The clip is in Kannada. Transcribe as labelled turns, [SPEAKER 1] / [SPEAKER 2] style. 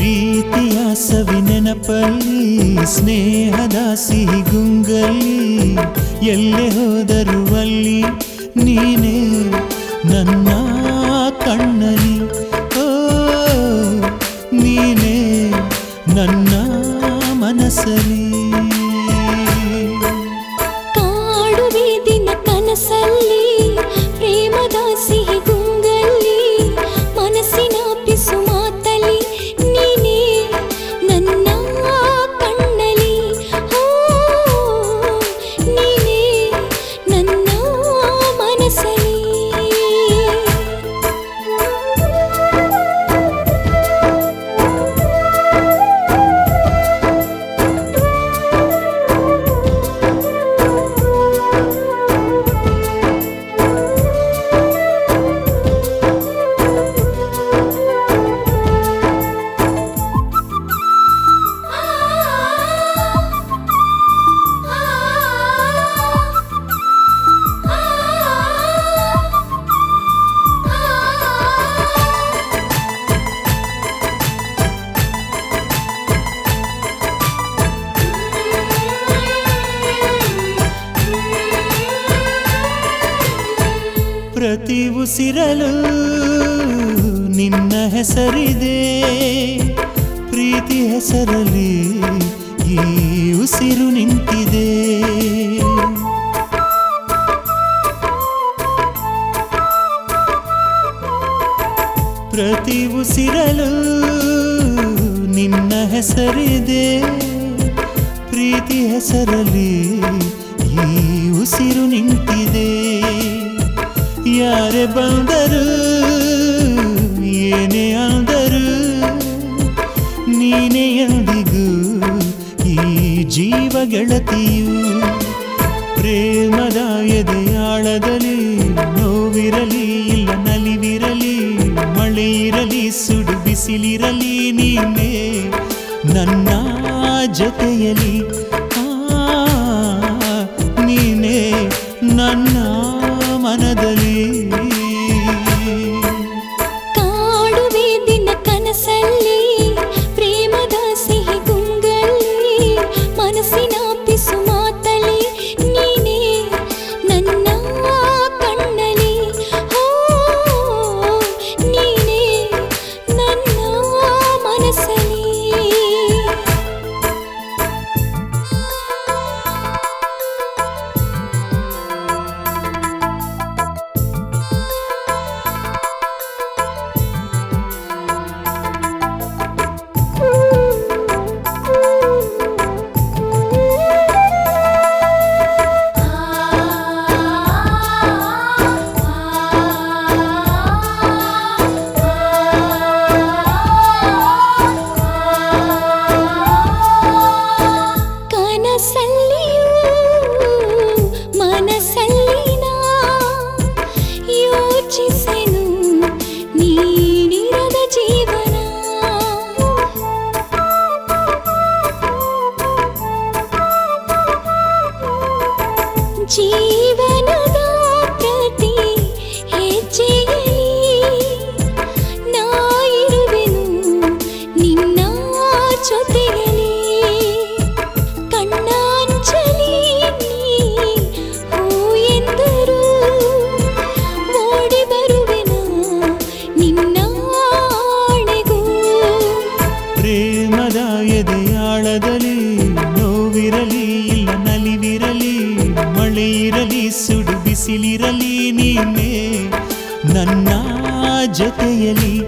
[SPEAKER 1] ಪ್ರೀತಿಯ ಸವಿ ನೆನಪಲ್ಲಿ ಸ್ನೇಹದ ಸಿಹಿ ಗುಂಗಲ್ಲಿ ಎಲ್ಲೆ ಹೋದರು ಅಲ್ಲಿ ನೀನೇ ನನ್ನ ಕಣ್ಣಲಿ ಓ ನೀನೇ ನನ್ನ ಮನಸ್ಸಲಿ
[SPEAKER 2] ಕಾಡುವೆ ದಿನ ಕನಸಲ್ಲಿ ಪ್ರೇಮದ ಸಿಹಿ ಗುಂಗಲ್ಲಿ ಮನಸ್ಸಿನ ಪಿಸು ಮಾತಲಿ ನೀನೇ ನನ್ನ ಕಣ್ಣಲಿ ಓ ನೀನೇ ನನ್ನ ಮನಸ್ಸಲಿ
[SPEAKER 1] ಪ್ರತಿ ಉಸಿರಲು ನಿನ್ನ ಹೆಸರಿದೆ ಪ್ರೀತಿ ಹೆಸರಲ್ಲಿ ಈ ಉಸಿರು ನಿಂತಿದೆ ಪ್ರತಿ ಉಸಿರಲು ನಿನ್ನ ಹೆಸರಿದೆ ಪ್ರೀತಿ ಹೆಸರಲ್ಲಿ ಈ ಉಸಿರು ನಿಂತಿದೆ ಯಾರೇ ಬಂದರು ಏನೇ ಅಂದರು ನೀನೇ ಎಂದಿಗೂ ಈ ಜೀವ ಗೆಳತಿಯು ಪ್ರೇಮದ ಎದೆಯಾಳದಲ್ಲಿ ನೋವಿರಲಿ ಇಲ್ಲ ನಲಿವಿರಲಿ ಮಳೆ ಇರಲಿ ಸುಡು ಬಿಸಿಲಿರಲಿ ನೀನೇ ನನ್ನ ಜೊತೆಯಲಿ ಆ, ನೀನೇ ನನ್ನ ಮನದಲ್ಲಿ
[SPEAKER 2] ಕಾಡುವೆ ದಿನ ಕನಸಲ್ಲಿ ಪ್ರೇಮದ ಸಿಹಿ ಗುಂಗಲ್ಲಿ ಮನಸ್ಸಿನ ಪಿಸು ಮಾತಲಿ ನೀನೇ ನನ್ನ ಕಣ್ಣಲಿ ಓ ನೀನೇ ನನ್ನ ಮನಸ್ಸಲಿ ಕನಸಲ್ಲಿಯೂ ಮನಸ್ಸಲ್ಲಿನ ಯೋಚಿಸೆನು ನೀನಿರದ ಜೀವನ ಜೀವನದ ಪ್ರತಿ ಹೆಜ್ಜೆಯಲ್ಲಿ ನಾ ಇರುವೆನು ನಿನ್ನ ಜೊತೆಯಲ್ಲಿ ಕಣ್ಣಾಂಚಲಿ ನೀ ಹೂ ಎಂದರು ಓಡಿ ಬರುವೆನು ನಿನ್ನ ಆಣೆಗೂ
[SPEAKER 1] ಪ್ರೇಮದ ಎದೆಯಾಳದಲ್ಲಿ ನೋವಿರಲಿ ಇಲ್ಲ ನಲಿವಿರಲಿ ಮಳೆ ಇರಲಿ ಸುಡು ಬಿಸಿಲಿರಲಿ ನೀನೇ ನನ್ನ ಜೊತೆಯಲಿ